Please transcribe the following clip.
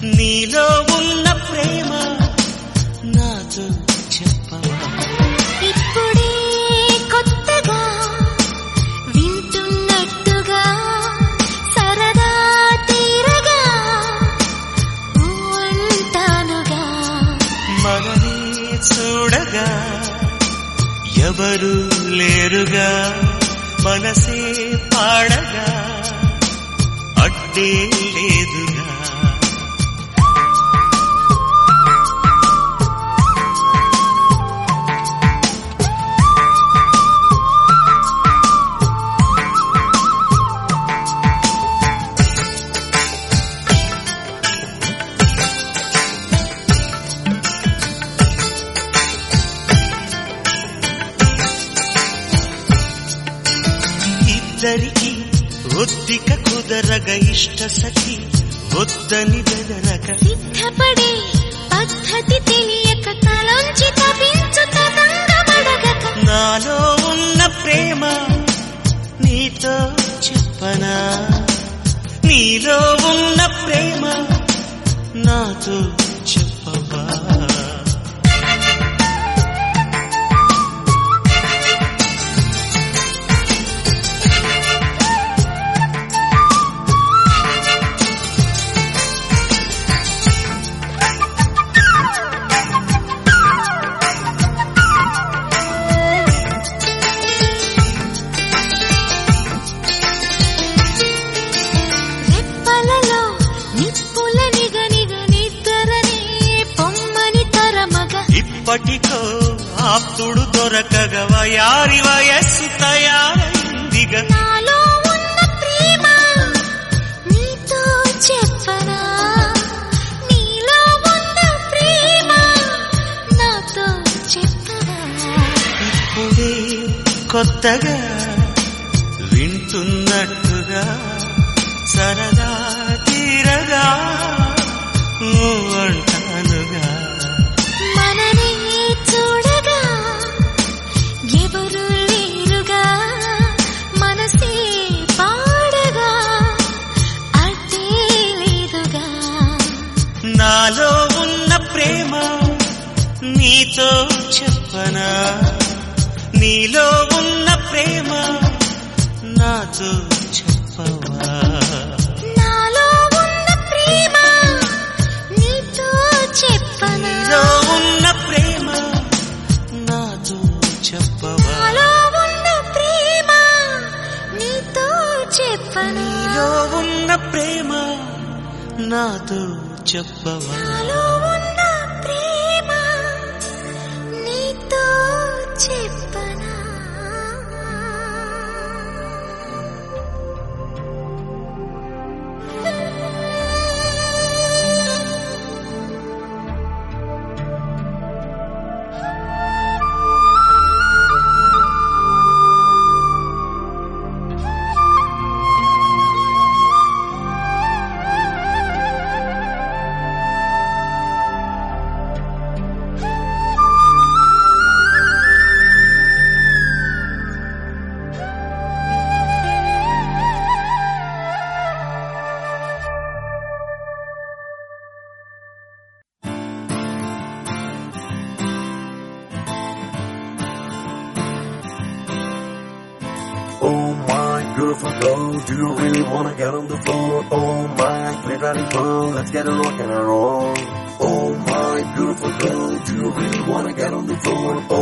నీలో ఉన్న ప్రేమ నాతో చెప్పవా ఇప్పుడే కొత్తగా వింటున్నట్టుగా సరదా తీరగా ఊ అంటానుగా మనని చూడగా ఎవరు లేరుగా మనసే పాడగా అడ్డే లేదుగా ఇద్దరికి ఒత్తిక కుదరగ ఇష్ట సఖి వద్దని బెదరగ సిద్ధపడే పద్ధతి తెలియక తలంచి తపించు తతంగమడగక నాలో ఉన్న ప్రేమ నీతో చెప్పనా నీలో ఉన్న ప్రేమ నాతో చెప్పవా రెప్పలలో నిప్పుల నిగ నిగ నిద్రనే పొమ్మని తరమగ ఇప్పటికో ఆప్తుడు దొరకగ వయారి వయస్సు తయారైందిగా నాలో ఉన్న ప్రేమ నీతో చెప్పనా నీలో ఉన్న ప్రేమ నాతో చెప్పనా ఇప్పుడే కొత్తగా వింటున్నట్టుగా సరదా తీరగా ఊ అంటానుగా మననే చూడగా ఎవరు లేరుగా మనసే పాడగా అడ్డే లేదుగా నాలో ఉన్న ప్రేమ నీతో చెప్పనా నీలో ఉన్న ప్రేమ నాతో చెప్పవా నాలో ఉన్న ప్రేమ నీతో చెప్పనా నీలో ఉన్న ప్రేమ నాతో చెప్పవా నాలో ఉన్న ప్రేమ నీతో చెప్పనా నీలో ఉన్న ప్రేమ నాతో చెప్పవా నాలో ఉన్న ప్రేమ నీతో చెప్పనా Oh my beautiful girl, do you really wanna get on the floor? Oh my great riding pearl, let's get a rock and a roll. Oh my beautiful girl, do you really wanna get on the floor?